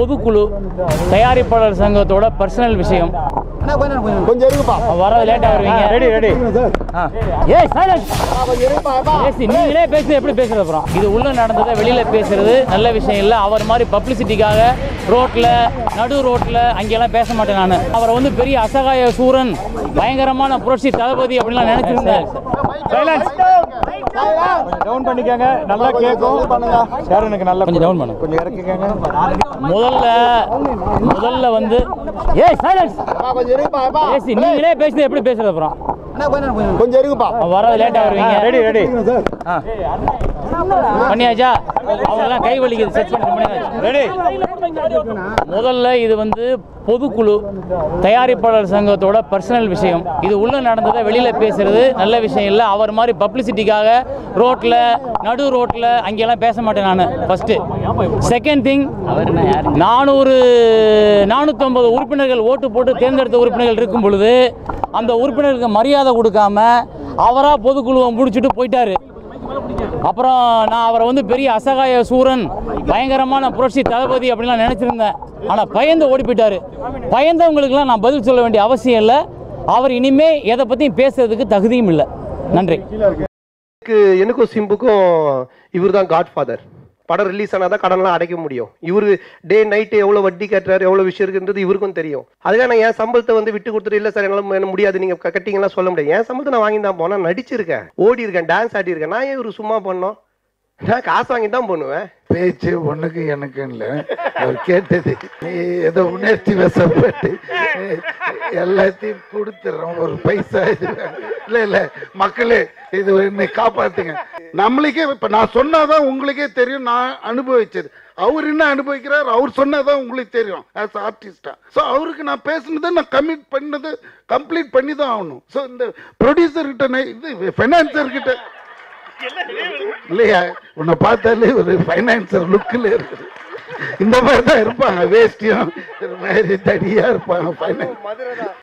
பொதுக்குழு தயாரிப்பாளர் சங்கத்தோட பர்சனல் விஷயம் கொஞ்சம் இருக்குப்பா வர லேட்டா வருவீங்க ரெடி ரெடி ஏய் silence. பேசி நீங்களே பேசி எப்படி பேசுறது அப்புறம் இது உள்ள நடந்ததை வெளியில பேசுறது நல்ல விஷயம் இல்ல அவர் மாதிரி பப்ளிசிட்டிக்காக ரோட்ல நடு ரோட்ல அங்கெல்லாம் பேச மாட்டேன் நான் அவரை வந்து பெரிய அசகாய சூரன் பயங்கரமான புரட்சி தளபதி அப்படின்லாம் நினைச்சிருந்தேன் டவுன் பண்ணிக்கங்க நல்லா கேட்கும் பண்ணுங்க சார் எனக்கு நல்லா கொஞ்சம் டவுன் பண்ணு கொஞ்சம் இறக்கிக்கங்க முதல்ல முதல்ல வந்து ஏய் சைலன்ஸ் கொஞ்சம் இருக்குப்பா பேசி நீங்களே பேசி எப்படி பேசுறது அப்புறம் கொஞ்சம் இருக்குப்பா வர லேட்டா வருவீங்க ரெடி ரெடி பண்ணியாச்சா அவங்கெல்லாம் கை வலிக்குது செட் பண்ணி ரெடி முதல்ல இது வந்து பொதுக்குழு தயாரிப்பாளர் சங்கத்தோட பர்சனல் விஷயம் இது உள்ள நடந்ததை வெளியில பேசுறது நல்ல விஷயம் இல்லை அவர் மாதிரி பப்ளிசிட்டிக்காக ரோட்ல நடு ரோட்ல அங்கெல்லாம் பேச மாட்டேன் நான் ஃபர்ஸ்ட் செகண்ட் திங் நானூறு நானூற்றம்பது உறுப்பினர்கள் ஓட்டு போட்டு தேர்ந்தெடுத்த உறுப்பினர்கள் இருக்கும் பொழுது அந்த உறுப்பினருக்கு மரியாதை கொடுக்காம அவராக பொதுக்குழுவை முடிச்சுட்டு போயிட்டாரு அப்புறம் நான் அவரை வந்து பெரிய அசகாய சூரன் பயங்கரமான புரட்சி தளபதி அப்படின்லாம் நினச்சிருந்தேன் ஆனால் பயந்து ஓடி போயிட்டாரு பயந்தவங்களுக்கெல்லாம் நான் பதில் சொல்ல வேண்டிய அவசியம் இல்லை அவர் இனிமே எதை பற்றியும் பேசுறதுக்கு தகுதியும் இல்லை நன்றி எனக்கு எனக்கும் சிம்புக்கும் இவர் தான் காட் ஃபாதர் படம் ரிலீஸ் ஆனால் தான் கடன்லாம் அடைக்க முடியும் இவர் டே நைட்டு எவ்வளோ வட்டி கட்டுறாரு எவ்வளோ விஷயம் இருக்குன்றது இவருக்கும் தெரியும் அதுக்காக நான் என் சம்பளத்தை வந்து விட்டு கொடுத்துட்டு இல்லை சார் என்னால் ம- முடியாது நீங்கள் கட்டிங்கலாம் சொல்ல முடியாது என் சம்பளத்தை நான் வாங்கி தான் போனேன் நடிச்சிருக்கேன் ஓடி இருக்கேன் டான்ஸ் ஆடியிருக்கேன் நான் ஏன் இவர் சும்மா பண்ணோம் நான் காசு வாங்கி தான் பண்ணுவேன் பேச்சு ஒண்ணுக்கு எனக்கு இல்லை அவர் கேட்டது நீ ஏதோ உணர்ச்சி வசப்பட்டு எல்லாத்தையும் கொடுத்துறோம் ஒரு பைசா இது இல்ல இல்ல மக்களே இது என்னை காப்பாத்துங்க நம்மளுக்கே இப்ப நான் சொன்னாதான் உங்களுக்கே தெரியும் நான் அனுபவிச்சது அவர் என்ன அனுபவிக்கிறார் அவர் சொன்னாதான் உங்களுக்கு தெரியும் ஆஸ் ஆர்டிஸ்டா ஸோ அவருக்கு நான் பேசுனதை நான் கமிட் பண்ணது கம்ப்ளீட் பண்ணி தான் ஆகணும் ஸோ இந்த ப்ரொடியூசர் கிட்ட நான் இது ஃபைனான்சர் கிட்ட இல்லையா உன்னை பார்த்தாலே ஒரு ஃபைனான்சர் லுக்கில் இருக்குது இந்த மாதிரி தான் இருப்பாங்க வேஸ்டியும் இது மாதிரி தடியா இருப்பாங்க ஃபைனான்ஸ்